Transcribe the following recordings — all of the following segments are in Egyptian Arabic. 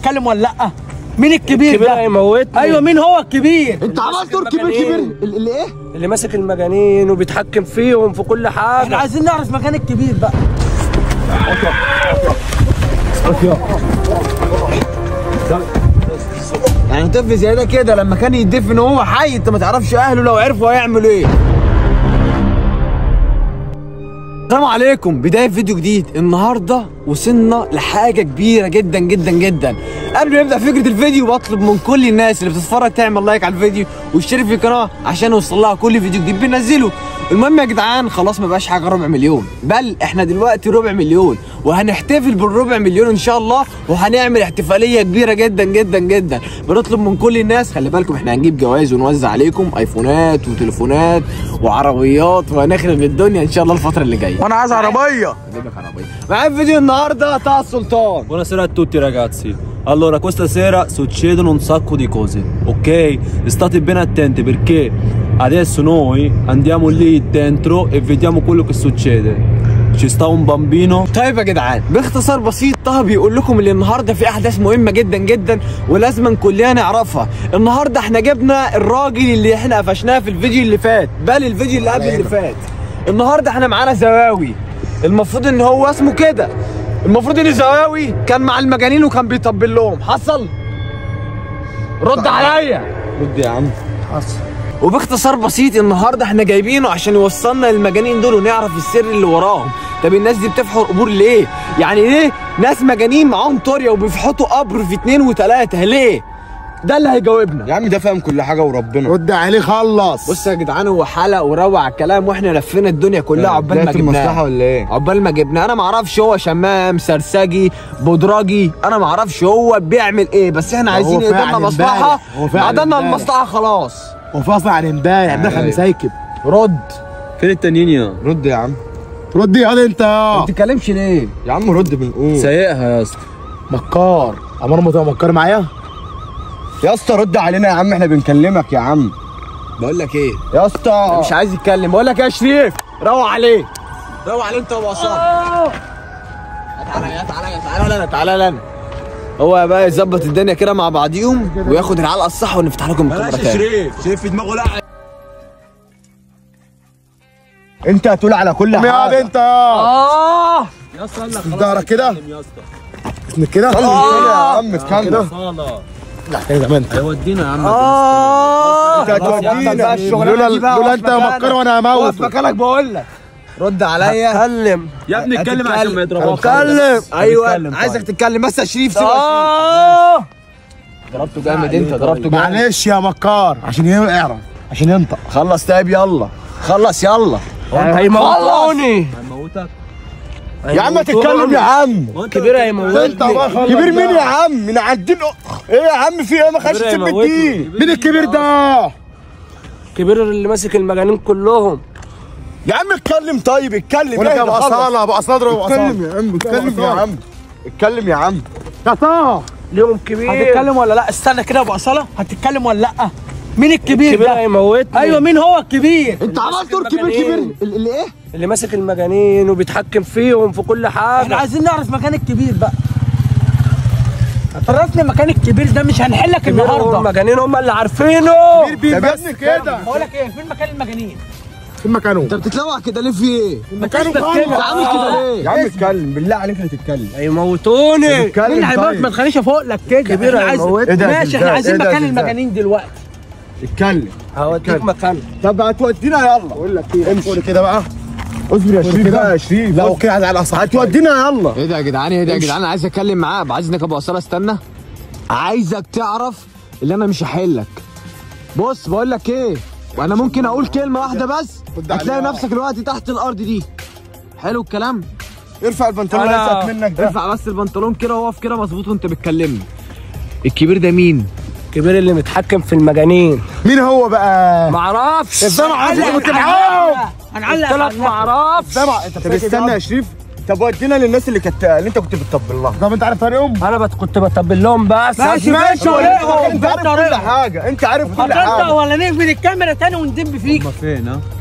هتتكلم ولا لا مين الكبير الكبير ده هيموتني ايوه مين هو الكبير انت عملت دور كبير المجانين. كبير ال- اللي ايه اللي ماسك المجانين وبيتحكم فيهم في كل احنا حاجه عايزين نعرف مكان الكبير بقى يعني طفل زي ده كده لما كان يدفن وهو حي انت ما تعرفش اهله لو عرفوا هيعملوا ايه السلام عليكم بداية فيديو جديد النهاردة وصلنا لحاجة كبيرة جدا جدا جدا قبل ما نبدأ فكرة الفيديو بطلب من كل الناس اللي بتتفرج تعمل لايك على الفيديو واشترك في القناة عشان يوصل لها كل فيديو جديد بننزله المهم يا جدعان خلاص ما بقاش حاجة ربع مليون بل احنا دلوقتي ربع مليون وهنحتفل بالربع مليون ان شاء الله وهنعمل احتفالية كبيرة جدا جدا جدا بنطلب من كل الناس خلي بالكم احنا هنجيب جوائز ونوزع عليكم ايفونات وتليفونات وعربيات وهنخرب الدنيا ان شاء الله الفترة اللي جايه وانا عايز عربيه اجيب لك عربيه معايا في فيديو النهارده طه السلطان Buonasera a tutti ragazzi. Allora, questa sera succedono un sacco di cose, ok? State bene attenti perché adesso noi andiamo lì dentro e vediamo quello che succede. Ci sta un bambino طيب يا جدعان باختصار بسيط طه بيقول لكم ان النهارده في احداث مهمه جدا جدا ولازم كلنا نعرفها النهارده احنا جبنا الراجل اللي احنا قفشناه في الفيديو اللي فات بل الفيديو اللي قبل اللي فات النهارده احنا معانا زواوي المفروض ان هو اسمه كده المفروض ان زواوي كان مع المجانين وكان بيطبل لهم حصل رد عليا رد يا عم وباختصار بسيط النهارده احنا جايبينه عشان يوصلنا للمجانين دول ونعرف السر اللي وراهم طب الناس دي بتفحر قبور ليه يعني ليه ناس مجانين معاهم طوريا وبيفحطوا قبر في اتنين وتلاته ليه ده اللي هيجاوبنا يا عم ده فاهم كل حاجه وربنا رد عليه خلص بص يا جدعان هو حلق وروع الكلام واحنا لفينا الدنيا كلها عقبال ما بداية المصلحه جبناه ولا ايه؟ عقبال ما جبناه انا ما اعرفش هو شمام سرسجي بودراجي انا ما اعرفش هو بيعمل ايه بس احنا عايزين فعلا يقدرنا مصلحه امبارح. هو فعلا عدلنا امبارح. المصلحه خلاص هو فاصل عن امبارح دخل مسايكب رد فين التانيين يا رد يا عم رد يا واد انت ما بتتكلمش ليه يا عم رد بنقول سايقها يا اسطى مكار امر ما تبقى مكار معايا يا اسطى رد علينا يا عم احنا بنكلمك يا عم بقول لك ايه يا اسطى مش عايز يتكلم بقول لك يا شريف روح عليه روح عليه انت وبصار تعالى يا تعالى يا تعالى لنا تعالى لنا هو بقى يظبط الدنيا كده مع بعضيهم وياخد العلقه الصح ونفتح لكم الكاميرا تاني شريف شريف في دماغه لا انت هتقول على كل يا واد حاجه انت يا اه يا اسطى قال لك في ظهرك كده يا اسطى اسمك كده كده يا عم اتكلم صالة لا كده زمان انت هيودينا يا عم اه انت هتودينا لولا لولا انت مكار وانا هموت واقف مكانك بقول لك رد عليا اتكلم يا ابني اتكلم عشان ما يضربوكش اتكلم ايوه اتكلم عايزك طيب. تتكلم بس يا شريف سيبك اه ضربته جامد انت ضربته جامد معلش يا مكار عشان يعرف عشان ينطق خلص طيب يلا خلص يلا هيموتوني هيموتك يا عم تتكلم يا عم كبير هيموتني انت بقى خلص كبير مين بقى. يا عم من عندنا ايه يا عم في ايه ما خدش كبير تسيب هيموتني. الدين مين الكبير ده كبير اللي ماسك المجانين كلهم يا عم اتكلم طيب اتكلم ولا اهدى ابو خلص. اصاله ابو اصاله اضرب ابو اتكلم اصاله يا عم اتكلم يا عم اتكلم يا عم يا طه ليهم كبير هتتكلم ولا لا استنى كده يا ابو اصاله هتتكلم ولا لا مين الكبير الكبير ده هيموتني ايوه مين هو الكبير انت عملت دور كبير كبير ال- اللي ايه اللي ماسك المجانين وبيتحكم فيهم في كل احنا حاجه عايزين نعرف مكان الكبير بقى عرفني مكان الكبير ده مش هنحلك كبير النهارده المجانين هم اللي عارفينه بيه بس كده بقول لك ايه فين مكان المجانين في مكانه انت بتتلوع كده ليه في ايه مكانه انت عامل كده ليه يا عم اتكلم بالله عليك هتتكلم هيموتوني مين اتكلم اللي هيموت طيب ما تخلينيش افوق لك كده كبير احنا عايز هيموت. ايه ده يا ماشي زلزال؟ احنا عايزين ايه ده يا مكان زلزال؟ المجانين دلوقتي اتكلم هوديك مكان طب هتودينا يلا بقول لك ايه امشي كده بقى اصبر يا شريف بقى يا شريف لا اوكي عايز على اصلا هتودينا يلا ايه ده يا جدعان ايه ده يا جدعان عايز اتكلم معاه عايزك ابو اصاله استنى عايزك تعرف اللي انا مش هحلك بص بقول لك ايه وانا ممكن اقول كلمه واحده بس رد هتلاقي عليها. نفسك دلوقتي تحت الارض دي حلو الكلام ارفع البنطلون أنا- اللي يسقط منك ده ارفع بس البنطلون كده وقف كده مظبوط وانت بتكلمني الكبير ده مين كبير اللي متحكم في المجانين مين هو بقى معرفش ازاي انا عارف كنت معاهم هنعلق قلت لك على معرفش سامع انت طب استنى يا شريف طب ودينا للناس اللي كانت اللي انت كنت بتطبل لها طب انت عارف طريقهم انا بت... كنت بطبل لهم بس ماشي ماشي طريقهم، انت عارف كل طريقهم. حاجه انت عارف كل هترجع حاجه ولا نقفل الكاميرا تاني وندب فيك فين ها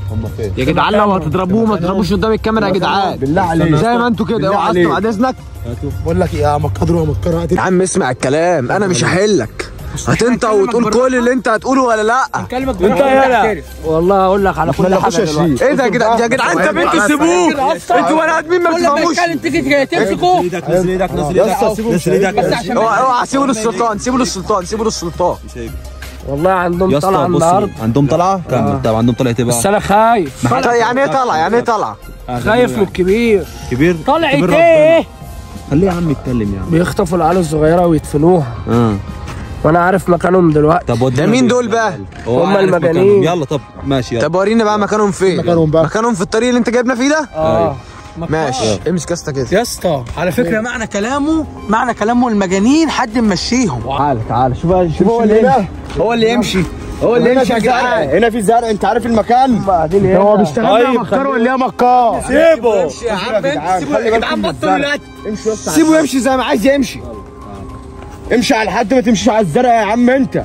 هم فين يا جدعان لو هتضربوه ما تضربوش قدام الكاميرا يا جدعان بالله عليك زي ما انتوا كده بالله اوعى عليك. بعد اذنك بقول لك يا مقدر ومكر يا عم اسمع الكلام انا مش هحلك هتنطق وتقول كل اللي انت هتقوله ولا لا كلمك انت يالا والله هقول لك على كل حاجه دلوقتي ايه ده يا جدعان يا جدعان انت بنتوا سيبوه انتوا بني ادمين ما كل ما بتفهموش يتكلم تيجي تمسكه ايدك نزل ايدك نزل ايدك نزل ايدك بس عشان اوعى اوعى سيبوا للسلطان سيبوا للسلطان سيبوا للسلطان والله عندهم يا طلعه اسطى بص النهارده عندهم طلعه كمل طب عندهم طلعه ايه بقى بس انا خايف طيب يعني ايه طالع يعني ايه طالع خايف من الكبير كبير طلعت كبير ايه ربنا. خليه يا عم يتكلم يا عم بيخطفوا العيال الصغيره ويدفنوها اه وانا عارف مكانهم دلوقتي طب ودينا ده مين فين؟ دول بقى؟ هو هم عارف المجانين. مكانهم. يلا طب ماشي يلا طب ورينا بقى مكانهم فين مكانهم بقى. مكانهم في الطريق اللي انت جايبنا فيه ده اه ماشي امسك يا اسطى كده يا اسطى على فكره معنى كلامه معنى كلامه المجانين حد ممشيهم تعال تعال شوف بقى شوف هو اللي يمشي هو اللي يمشي هو اللي يمشي يا جدعان هنا في زرع انت عارف المكان بعدين هو ايه بيشتغل لها مكار ولا هي مكار سيبه يا عم سيبه يا جدعان بطلوا القتل سيبه يمشي زي ما عايز يمشي امشي على حد ما تمشيش على الزرع يا عم انت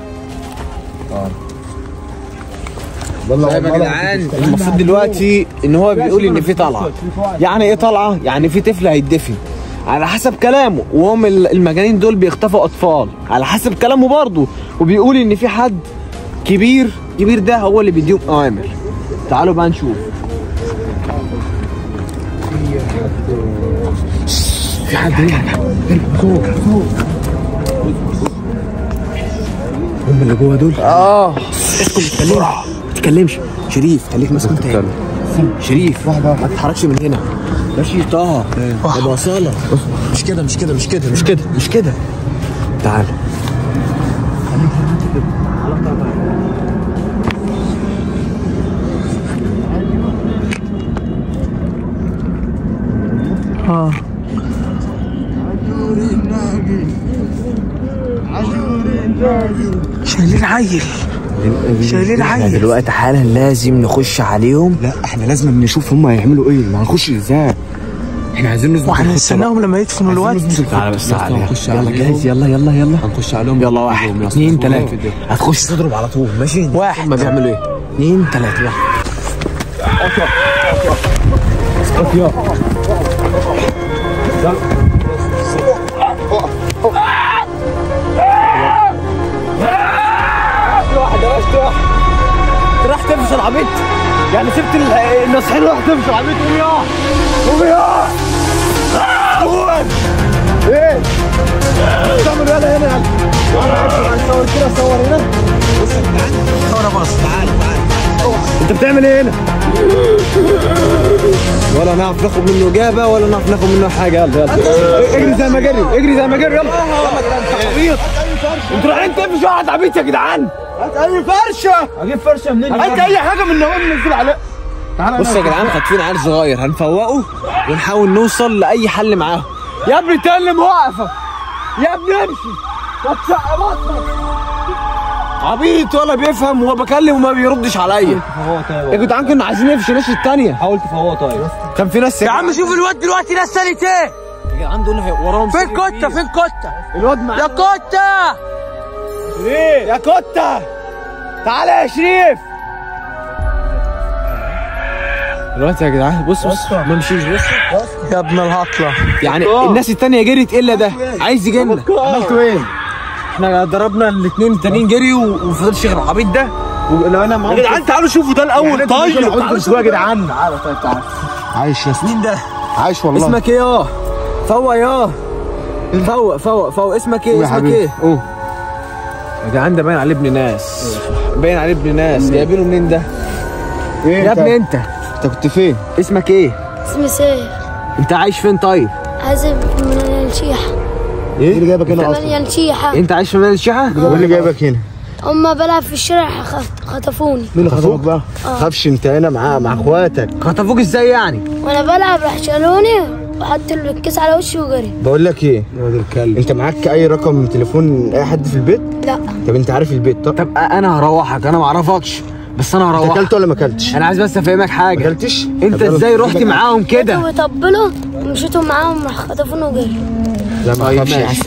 طيب يا جدعان المفروض دلوقتي ان هو بيقول ان في طلعه يعني ايه طلعه يعني في طفل هيتدفن على حسب كلامه وهم ال- المجانين دول بيخطفوا اطفال على حسب كلامه برضه وبيقول ان في حد كبير كبير ده هو اللي بيديهم اوامر تعالوا بقى نشوف في حد هنا فوق فوق هم اللي جوه دول اه بسرعه ما تتكلمش شريف خليك ماسك انت شريف ما تتحركش من هنا ماشي طه يبقى صالة مش كده مش كده مش كده مش كده مش كده تعال شايلين عيل شايلين احنا عيل دلوقتي حالا لازم نخش عليهم لا احنا لازم نشوف هم هيعملوا ايه ما هنخش ازاي احنا عايزين نظبط وهنستناهم لما يدفنوا الواد تعالى بس تعالى يلا جاهز يلا يلا يلا هنخش عليهم يلا واحد اثنين ثلاثة هتخش تضرب على طول ماشي واحد. ما بيعملوا ايه اثنين ثلاثة يلا راح تمشي العبيط يعني سبت ال- الناصحين راح تمشي العبيط قوم يا قوم يا قوم ايه تعمل يلا هنا يلا صور كده صور هنا صور بص تعال تعال انت بتعمل ايه هنا؟ ولا نعرف ناخد منه اجابة ولا نعرف ناخد منه حاجة يلا يلا اجري زي ما جري اجري زي ما جري يلا يلا يا جدعان انت عبيط انتوا رايحين تمشوا واحد عبيط يا جدعان هات اي فرشه اجيب فرشه منين هات اي حاجه من النوم ننزل عليها بص يا جدعان خاطفين عيل صغير هنفوقه ونحاول نوصل لأي حل معاهم يا ابني تلم واقفه يا ابني امشي ما تسقطش عبيط ولا بيفهم وبكلم وما بيردش عليا يا جدعان كنا عايزين نفشي ناس التانية حاول تفوقه طيب كان في ناس يا عم شوف الواد دلوقتي ناس تالت ايه يا جدعان دول هي- وراهم فين سجن كوتا كبير. فين كوتا الواد معاه يا كوتا ايه يا كوتا تعالى يا شريف دلوقتي يا جدعان بص بص ما مشيش بص يا ابن الهطله يعني الناس التانية جريت الا ده عايز يجينا عملتوا ايه؟ احنا ضربنا الاثنين التانيين جري وفضلش غير العبيط ده ولو انا معاهم يا جدعان تعالوا شوفوا ده الاول طيب تعالوا شوفوا يا جدعان تعالى طيب تعالى عايش يا مين ده؟ عايش والله اسمك ايه يا فوق يا فوق فوق فوق اسمك ايه يا اسمك حبيبي ايه قوم يا جدعان ده باين عليه ابن ناس باين عليه ابن ناس جايبينه منين ده ايه يا انت؟ ابني انت انت كنت فين؟ اسمك ايه اسمي سيف انت عايش فين طيب عازب من الشيحة ايه اللي جايبك هنا من اصلا؟ الشيحة انت عايش في مدينه الشيحه وايه اللي جايبك هنا؟ هما بلعب في الشارع خط- خطفوني مين اللي خطفك بقى؟ خافش انت هنا مع مع اخواتك خطفوك ازاي يعني وانا بلعب راح شالوني وحط الكيس على وشي وجري بقول لك ايه؟ انت معاك اي رقم من تليفون اي حد في البيت؟ لا طب انت عارف البيت طب طب انا هروحك انا ما اعرفكش بس انا انت هروحك اكلت ولا ما اكلتش؟ انا عايز بس افهمك ما حاجه اكلتش؟ انت طب يلا ازاي رحت سيبك. معاهم كده كانوا بيطبلوا ومشيتوا معاهم راح خطفوني وجري لا ما طيب تخافش يا ماشي. عم.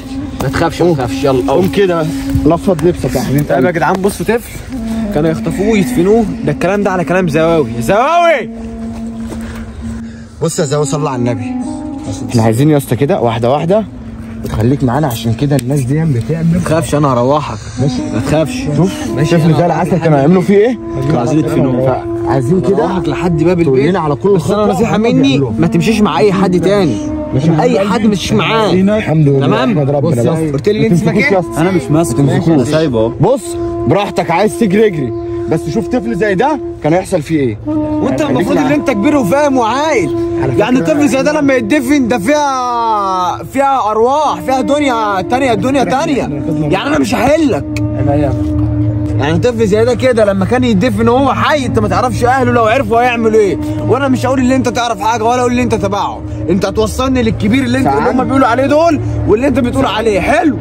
ما تخافش ما تخافش يلا قوم كده لفظ لبسك يا حبيبي طيب يا جدعان بصوا طفل كانوا يخطفوه ويدفنوه ده الكلام ده على كلام زواوي زواوي بص يا زاوي صلى على النبي احنا عايزين يا اسطى كده واحده واحده وتخليك معانا عشان كده الناس دي بتعمل ما تخافش انا هروحك ما تخافش شوف شايف ده العسل كانوا يعملوا فيه ايه؟ كانوا عايزين يدفنوه عايزين كده هروحك لحد باب تقول البيت لنا على كل بس انا خطوة نصيحه هم مني بيعملوها. ما تمشيش مع اي حد تاني اي حد ما تمشيش معاه الحمد لله تمام احمد ربنا بص بس قلت لي انت اسمك ايه انا مش ماسكه انا سايبه اهو بص براحتك عايز تجري اجري بس شوف طفل زي ده كان هيحصل فيه ايه وانت خليك المفروض ان معايا. انت كبير وفاهم وعاقل على يعني فكرة- طفل زي ده لما يتدفن ده فيها فيها ارواح فيها دنيا تانية دنيا تانية يعني انا مش هحلك يعني طفل زي ده كده لما كان يتدفن وهو حي انت ما تعرفش اهله لو عرفوا هيعملوا ايه وانا مش هقول ان انت تعرف حاجه ولا اقول ان انت تبعه انت هتوصلني للكبير اللي انت اللي هم بيقولوا عليه دول واللي انت بتقول عليه حلو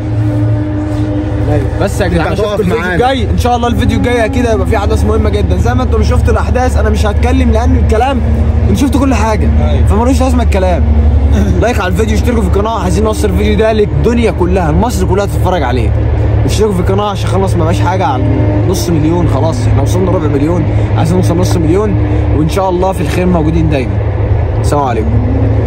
بس يا جدعان انت اشوفكم هتقف الفيديو معانا. الجاي ان شاء الله الفيديو الجاي اكيد هيبقى فيه احداث مهمه جدا زي ما انتم شفتوا الاحداث انا مش هتكلم لان الكلام انتوا شفتوا كل حاجه فمالوش لازمه الكلام لايك على الفيديو اشتركوا في القناه عايزين نوصل الفيديو ده للدنيا كلها مصر كلها تتفرج عليه اشتركوا في القناه عشان خلاص ما بقاش حاجه على نص مليون خلاص احنا وصلنا ربع مليون عايزين نوصل نص مليون وان شاء الله في الخير موجودين دايما السلام عليكم